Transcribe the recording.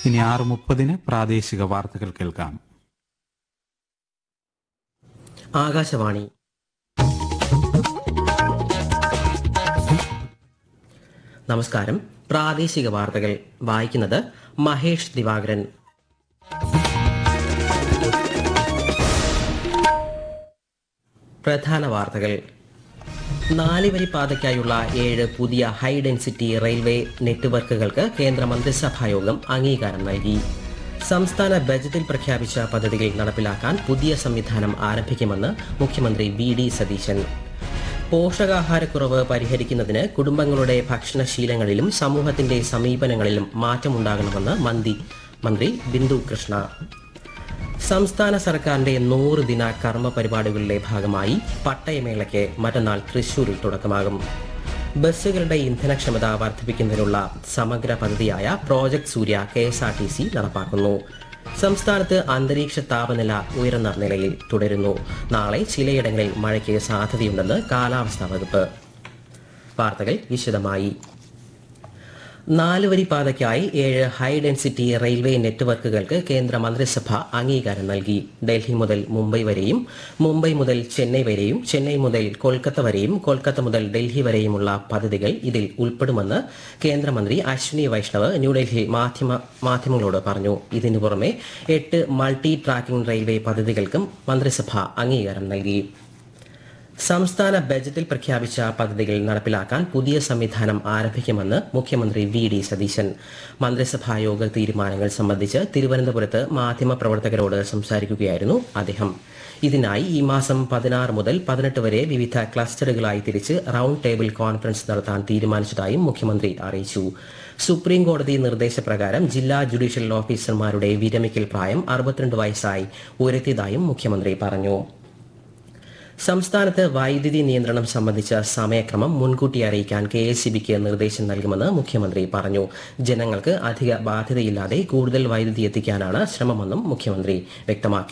ഇനി ആറ് മുപ്പതിന് പ്രാദേശിക വാർത്തകൾ കേൾക്കാം ആകാശവാണി നമസ്കാരം പ്രാദേശിക വാർത്തകൾ വായിക്കുന്നത് മഹേഷ് ദിവാകരൻ പ്രധാന വാർത്തകൾ നാലുവരി പാതയ്ക്കായുള്ള ഏഴ് പുതിയ ഹൈ ഡെൻസിറ്റി റെയിൽവേ നെറ്റ്വർക്കുകൾക്ക് കേന്ദ്ര മന്ത്രിസഭായോഗം അംഗീകാരം നൽകി സംസ്ഥാന ബജറ്റിൽ പ്രഖ്യാപിച്ച പദ്ധതികൾ നടപ്പിലാക്കാൻ പുതിയ സംവിധാനം ആരംഭിക്കുമെന്ന് മുഖ്യമന്ത്രി വി ഡി സതീശൻ പോഷകാഹാരക്കുറവ് പരിഹരിക്കുന്നതിന് കുടുംബങ്ങളുടെ ഭക്ഷണശീലങ്ങളിലും സമൂഹത്തിന്റെ സമീപനങ്ങളിലും മാറ്റമുണ്ടാകണമെന്ന് മന്ത്രി മന്ത്രി ബിന്ദു കൃഷ്ണ സംസ്ഥാന സർക്കാരിന്റെ നൂറ് ദിന കർമ്മ പരിപാടികളുടെ ഭാഗമായി പട്ടയമേളയ്ക്ക് മറ്റന്നാൾ തൃശൂരിൽ തുടക്കമാകും ബസ്സുകളുടെ ഇന്ധനക്ഷമത വർദ്ധിപ്പിക്കുന്നതിനുള്ള സമഗ്ര പദ്ധതിയായ project Surya K S R T C നടപ്പാക്കുന്നു സംസ്ഥാനത്ത് അന്തരീക്ഷ താപനില ഉയർന്ന നിലയിൽ തുടരുന്നു നാളെ ചിലയിടങ്ങളിൽ മഴയ്ക്ക് സാധ്യതയുണ്ടെന്ന് കാലാവസ്ഥാ വകുപ്പ് വാർത്തകൾ വിശദമായി നാലുവരി പാതയ്ക്കായി ഏഴ് ഹൈ ഡെൻസിറ്റി റെയിൽവേ നെറ്റ്വർക്കുകൾക്ക് കേന്ദ്ര മന്ത്രിസഭ അംഗീകാരം നൽകി ഡൽഹി മുതൽ മുംബൈ വരെയും മുംബൈ മുതൽ ചെന്നൈ വരെയും ചെന്നൈ മുതൽ കൊൽക്കത്ത വരെയും കൊൽക്കത്ത മുതൽ ഡൽഹി വരെയുമുള്ള പദ്ധതികൾ ഇതിൽ ഉൾപ്പെടുമെന്ന് കേന്ദ്രമന്ത്രി അശ്വിനി വൈഷ്ണവ് ന്യൂഡൽഹിയിൽ മാധ്യമ മാധ്യമങ്ങളോട് പറഞ്ഞു ഇതിനു പുറമെ എട്ട് മൾട്ടി ട്രാക്കിംഗ് റെയിൽവേ പദ്ധതികൾക്കും മന്ത്രിസഭ അംഗീകാരം നൽകി സംസ്ഥാന ബജറ്റിൽ പ്രഖ്യാപിച്ച പദ്ധതികൾ നടപ്പിലാക്കാൻ പുതിയ സംവിധാനം ആരംഭിക്കുമെന്ന് മുഖ്യമന്ത്രി വി ഡി സതീശൻ മന്ത്രിസഭാ യോഗ തീരുമാനങ്ങൾ സംബന്ധിച്ച് തിരുവനന്തപുരത്ത് മാധ്യമപ്രവർത്തകരോട് സംസാരിക്കുകയായിരുന്നു അദ്ദേഹം ഇതിനായി ഈ മാസം പതിനാറ് മുതൽ പതിനെട്ട് വരെ വിവിധ ക്ലസ്റ്ററുകളായി തിരിച്ച് റൌണ്ട് ടേബിൾ കോൺഫറൻസ് നടത്താൻ തീരുമാനിച്ചതായും മുഖ്യമന്ത്രി അറിയിച്ചു സുപ്രീം കോടതി നിർദ്ദേശപ്രകാരം ജില്ലാ ജുഡീഷ്യൽ ഓഫീസർമാരുടെ വിരമിക്കൽ പ്രായം അറുപത്തിരണ്ട് വയസ്സായി ഉയർത്തിയതായും മുഖ്യമന്ത്രി പറഞ്ഞു സംസ്ഥാനത്ത് വൈദ്യുതി നിയന്ത്രണം സംബന്ധിച്ച സമയക്രമം മുൻകൂട്ടി അറിയിക്കാൻ കെ എസ് ബിക്ക് നിർദ്ദേശം നൽകുമെന്ന് മുഖ്യമന്ത്രി പറഞ്ഞു ജനങ്ങൾക്ക് അധിക ബാധ്യതയില്ലാതെ കൂടുതൽ വൈദ്യുതി എത്തിക്കാനാണ് ശ്രമമെന്നും മുഖ്യമന്ത്രി വ്യക്തമാക്കി